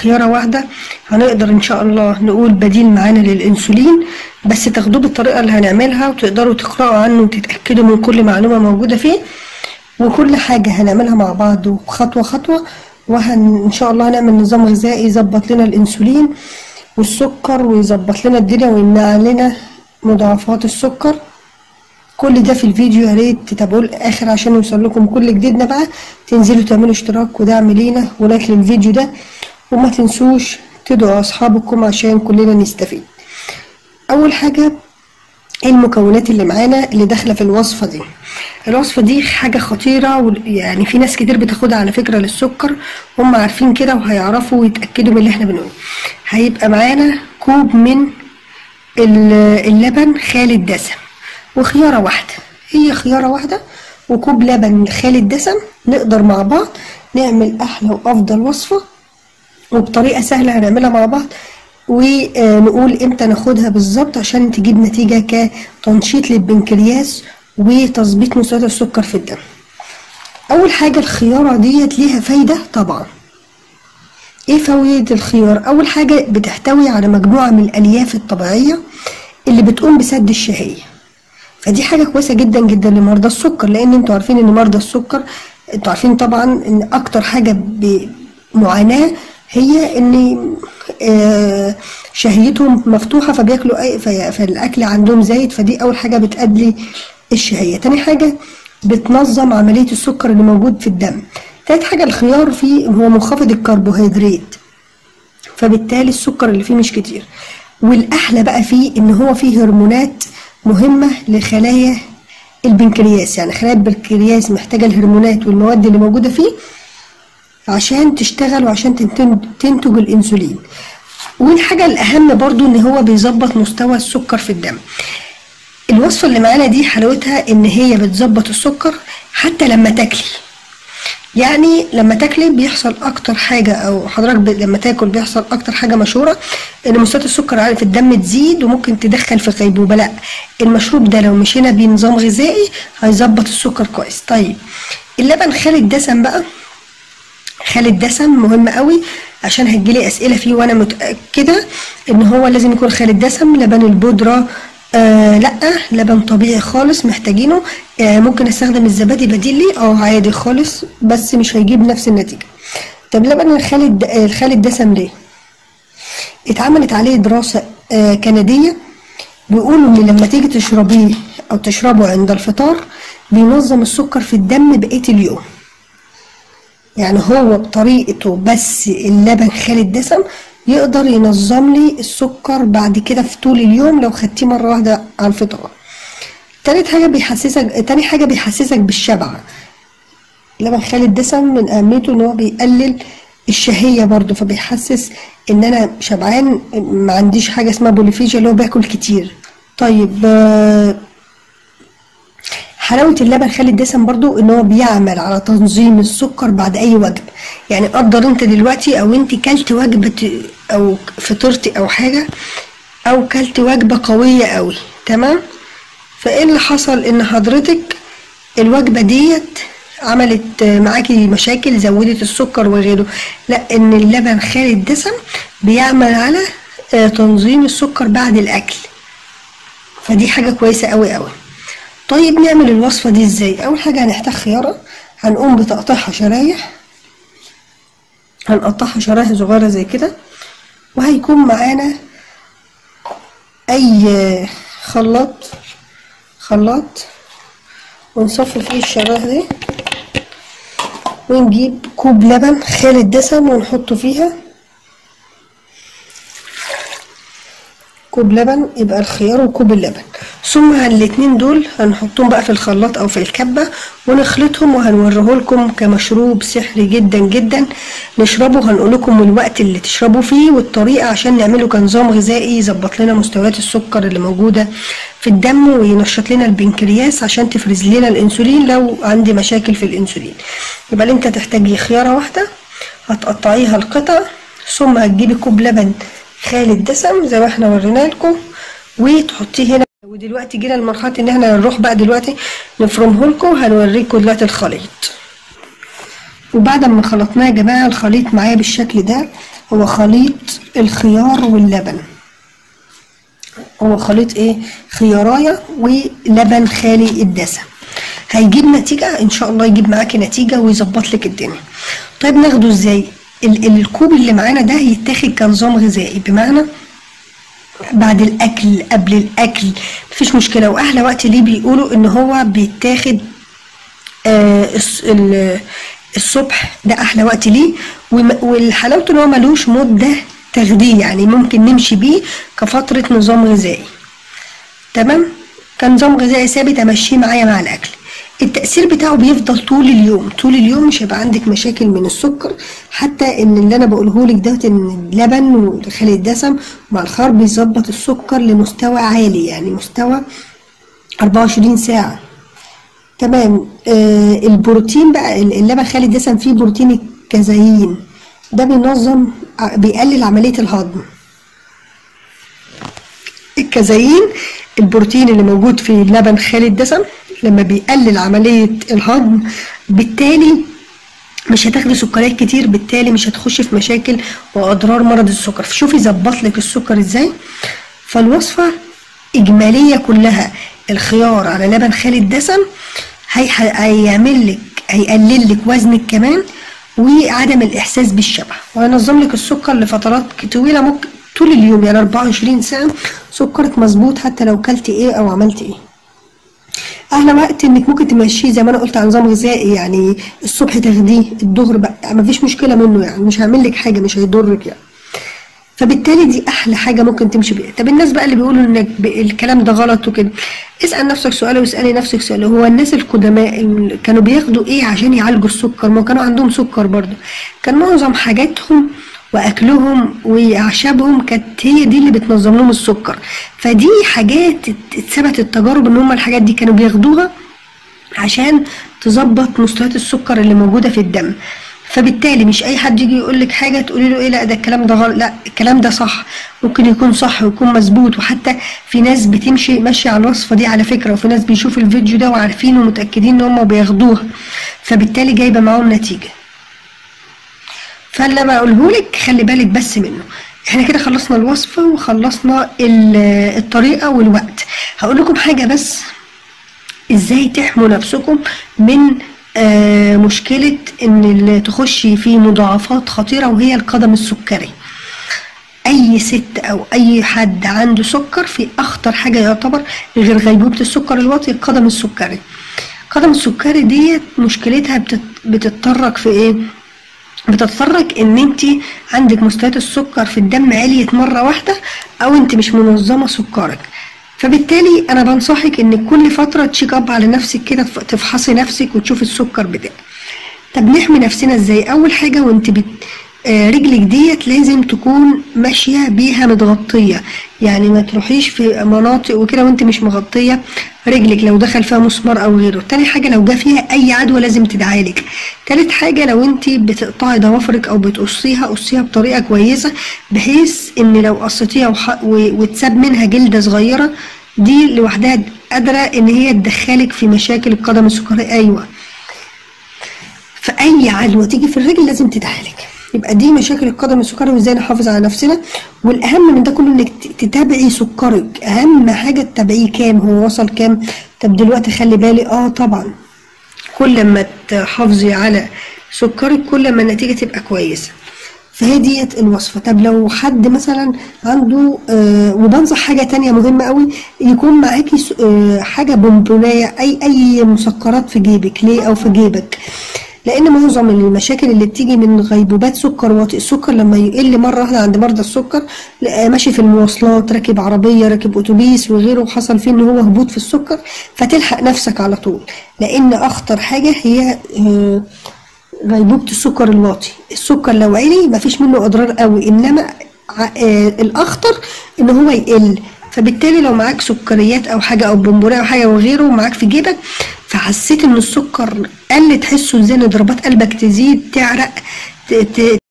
خيارة واحدة هنقدر ان شاء الله نقول بديل معانا للانسولين بس تاخدوه بالطريقة اللي هنعملها وتقدروا تقرأوا عنه وتتأكدوا من كل معلومة موجودة فيه وكل حاجة هنعملها مع بعض وخطوة خطوة وهن ان شاء الله هنعمل نظام غذائي يظبط لنا الانسولين والسكر ويظبط لنا الدنيا ويمنع لنا مضاعفات السكر كل ده في الفيديو يا ريت تتابعوه للاخر عشان يوصل لكم كل جديدنا بقى تنزلوا تعملوا اشتراك ودعم لينا ولايك للفيديو ده وما تنسوش تدعوا اصحابكم عشان كلنا نستفيد اول حاجه ايه المكونات اللي معانا اللي داخله في الوصفه دي الوصفه دي حاجه خطيره و- يعني في ناس كتير بتاخدها على فكره للسكر هم عارفين كده وهيعرفوا ويتاكدوا من اللي احنا بنقوله هيبقى معانا كوب من ال- اللبن خالي الدسم وخيارة واحدة هي خيارة واحدة وكوب لبن خالي الدسم نقدر مع بعض نعمل أحلى وأفضل وصفة وبطريقة سهلة هنعملها مع بعض ونقول امتى ناخدها بالظبط عشان تجيب نتيجة كتنشيط للبنكرياس وتظبيط مستويات السكر في الدم أول حاجة الخيارة ديت ليها فايدة طبعا ايه فوائد الخيار اول حاجه بتحتوي على مجموعه من الالياف الطبيعيه اللي بتقوم بسد الشهيه فدي حاجه كويسه جدا جدا لمرضى السكر لان انتوا عارفين ان مرضى السكر انتوا عارفين طبعا ان اكتر حاجه بمعاناه هي ان آه، شهيتهم مفتوحه فبياكلوا اي في- فالاكل عندهم زايد فدي اول حاجه بتأدي الشهيه تاني حاجه بتنظم عمليه السكر اللي موجود في الدم تالت حاجه الخيار فيه هو منخفض الكربوهيدرات فبالتالي السكر اللي فيه مش كتير والاحلى بقى فيه ان هو فيه هرمونات مهمه لخلايا البنكرياس يعني خلايا البنكرياس محتاجه الهرمونات والمواد اللي موجوده فيه عشان تشتغل وعشان تنتج, تنتج الانسولين والحاجه الاهم برضو ان هو بيظبط مستوى السكر في الدم الوصفه اللي معانا دي حلاوتها ان هي بتظبط السكر حتى لما تاكلي يعني لما تاكلي بيحصل اكتر حاجه او حضرتك ب... لما تاكل بيحصل اكتر حاجه مشهوره ان مستويات السكر عالي في الدم تزيد وممكن تدخل في غيبوبه لا المشروب ده لو مشينا بيه نظام غذائي هيظبط السكر كويس طيب اللبن خالي الدسم بقى خالي الدسم مهم قوي عشان هتجيلي اسئله فيه وانا متاكده ان هو لازم يكون خالي الدسم لبن البودره آه لا لبن طبيعي خالص محتاجينه آه ممكن استخدم الزبادي بديل لي اه عادي خالص بس مش هيجيب نفس النتيجه طب لبن الخالي الد- آه، الخالي الدسم ليه اتعملت عليه دراسه آه كنديه بيقولوا ان لما تيجي تشربيه او تشربه عند الفطار بينظم السكر في الدم بقيه اليوم يعني هو بطريقته بس اللبن خالي الدسم يقدر ينظم لي السكر بعد كده في طول اليوم لو خدتيه مرة واحدة على الفطار تالت حاجة بيحسسك تاني حاجة بيحسسك بالشبع لبن خالي الدسم من أهميته إن هو بيقلل الشهية برضه فبيحسس إن أنا شبعان ما عنديش حاجة اسمها بوليفيجيا اللي هو باكل كتير طيب آه، حلاوة اللبن خالي الدسم برضو ان هو بيعمل على تنظيم السكر بعد اي وجبة يعني قدر انت دلوقتي او انت كلت وجبة او فطرتي او حاجة او كلت وجبة قوية قوي تمام فايه اللي حصل ان حضرتك الوجبة ديت عملت معاكي مشاكل زودت السكر وغيره لا ان اللبن خالي الدسم بيعمل على آه، تنظيم السكر بعد الاكل فدي حاجة كويسة قوي قوي طيب نعمل الوصفة دي ازاي اول حاجة هنحتاج خيارة هنقوم بتقطيعها شرايح هنقطعها شرايح صغيرة زي كده وهيكون معانا اي خلاط خلاط ونصفي فيه الشرايح دي ونجيب كوب لبن خالي الدسم ونحطه فيها كوب لبن يبقى الخيار وكوب اللبن ثم الاتنين دول هنحطهم بقى في الخلاط او في الكبة ونخلطهم وهنوريه لكم كمشروب سحري جدا جدا نشربه هنقول لكم الوقت اللي تشربوا فيه والطريقة عشان نعمله كنظام غذائي يظبط لنا مستويات السكر اللي موجودة في الدم وينشط لنا البنكرياس عشان تفرز لنا الانسولين لو عندي مشاكل في الانسولين يبقى اللي انت تحتاجي خيارة واحدة هتقطعيها القطع ثم هتجيبي كوب لبن خالي الدسم زي ما احنا ورينا لكم وتحطيه هنا ودلوقتي جينا لمرحله ان احنا نروح بقى دلوقتي نفرمه لكم هنوريكم دلوقتي الخليط وبعد ما خلطناه يا جماعه الخليط معايا بالشكل ده هو خليط الخيار واللبن هو خليط ايه خيارايه ولبن خالي الدسم هيجيب نتيجه ان شاء الله يجيب معاكي نتيجه ويظبط لك الدنيا طيب ناخده ازاي ال- الكوب اللي معانا ده يتاخد كنظام غذائي بمعنى بعد الاكل قبل الاكل مفيش مشكله واحلى وقت ليه بيقولوا ان هو بيتاخد آه الص- ال- الصبح ده احلى وقت ليه وم- والحلاوه ان هو ملوش مده تغذيه يعني ممكن نمشي بيه كفتره نظام غذائي تمام كنظام غذائي ثابت امشيه معايا مع الاكل التأثير بتاعه بيفضل طول اليوم طول اليوم مش هيبقى عندك مشاكل من السكر حتى ان اللي انا بقوله لك دوت ان اللبن وخالي الدسم مع الخار بيظبط السكر لمستوى عالي يعني مستوى 24 ساعة تمام آه البروتين بقى اللبن خالي الدسم فيه بروتين الكازيين ده بينظم ع- بيقلل عملية الهضم الكازيين البروتين اللي موجود في اللبن خالي الدسم لما بيقلل عملية الهضم بالتالي مش هتاخدي سكريات كتير بالتالي مش هتخشي في مشاكل واضرار مرض السكر شوفي ظبط لك السكر ازاي فالوصفة اجمالية كلها الخيار على لبن خالي الدسم هي- هيعمل لك هيقلل لك وزنك كمان وعدم الاحساس بالشبع وهينظم لك السكر لفترات طويله ممكن طول اليوم يعني 24 ساعه سكرك مظبوط حتى لو كلتي ايه او عملتي ايه احلى وقت انك ممكن تمشيه زي ما انا قلت على نظام غذائي يعني الصبح تاخديه الظهر بقى مفيش مشكله منه يعني مش هيعمل لك حاجه مش هيضرك يعني فبالتالي دي احلى حاجه ممكن تمشي بيها طب الناس بقى اللي بيقولوا ان ب- الكلام ده غلط وكده اسال نفسك سؤال واسالي نفسك سؤال هو الناس القدماء اللي كانوا بياخدوا ايه عشان يعالجوا السكر ما كانوا عندهم سكر برضه كان معظم حاجاتهم واكلهم واعشابهم كانت هي دي اللي بتنظم لهم السكر فدي حاجات ات- اتثبت التجارب ان هم الحاجات دي كانوا بياخدوها عشان تظبط مستويات السكر اللي موجوده في الدم فبالتالي مش اي حد يجي يقول لك حاجه تقولي له ايه لا ده الكلام ده غلط لا الكلام ده صح ممكن يكون صح ويكون مظبوط وحتى في ناس بتمشي ماشيه على الوصفه دي على فكره وفي ناس بيشوفوا الفيديو ده وعارفين ومتاكدين ان هم بياخدوها فبالتالي جايبه معاهم نتيجه فاللي بقوله لك خلي بالك بس منه احنا كده خلصنا الوصفه وخلصنا ال- الطريقه والوقت هقول لكم حاجه بس ازاي تحموا نفسكم من آه مشكلة ان اللي تخشي في مضاعفات خطيرة وهي القدم السكري اي ست او اي حد عنده سكر في اخطر حاجة يعتبر غير غيبوبة السكر الواطي القدم السكري القدم السكري ديت مشكلتها بتت- بتتطرق في ايه بتتطرق ان انت عندك مستويات السكر في الدم عليت مره واحده او انت مش منظمه سكرك فبالتالي انا بنصحك ان كل فتره تشيك اب على نفسك كده تف- تفحصي نفسك وتشوفي السكر بتاعك طب نحمي نفسنا ازاي اول حاجه وانت بت... آه، رجلك ديت لازم تكون ماشيه بيها متغطيه يعني ما تروحيش في مناطق وكده وانت مش مغطيه رجلك لو دخل فيها مسمار او غيره تاني حاجه لو جه فيها اي عدوى لازم تتعالج تالت حاجه لو انت بتقطعي ضوافرك او بتقصيها قصيها بطريقه كويسه بحيث ان لو قصيتيها وح... و... وتساب منها جلده صغيره دي لوحدها قادره ان هي تدخلك في مشاكل القدم السكري ايوه فاي عدوى تيجي في الرجل لازم تتعالج يبقى دي مشاكل القدم السكري وازاي نحافظ على نفسنا والاهم من ده كله انك ت- تتابعي سكرك اهم حاجه تتابعيه كام هو وصل كام طب دلوقتي خلي بالي اه طبعا كل ما تحافظي على سكرك كل ما النتيجه تبقى كويسه فهي ديت الوصفة طب لو حد مثلا عنده آه وبنصح حاجة تانية مهمة قوي يكون معاكي س- آه حاجة بونبوناية أي أي مسكرات في جيبك ليه أو في جيبك لأن معظم المشاكل اللي بتيجي من غيبوبات سكر واطي السكر لما يقل مرة واحدة عند مرضى السكر لا، ماشي في المواصلات راكب عربية راكب أتوبيس وغيره وحصل فيه إن هو هبوط في السكر فتلحق نفسك على طول لأن أخطر حاجة هي آه غيبوبة السكر الواطي السكر لو عالي مفيش منه أضرار قوي إنما ع- آه الأخطر إن هو يقل فبالتالي لو معاك سكريات أو حاجة أو بونبونيه أو حاجة وغيره معاك في جيبك فحسيت إن السكر قل تحسه ازاي إن ضربات قلبك تزيد تعرق ت- ت-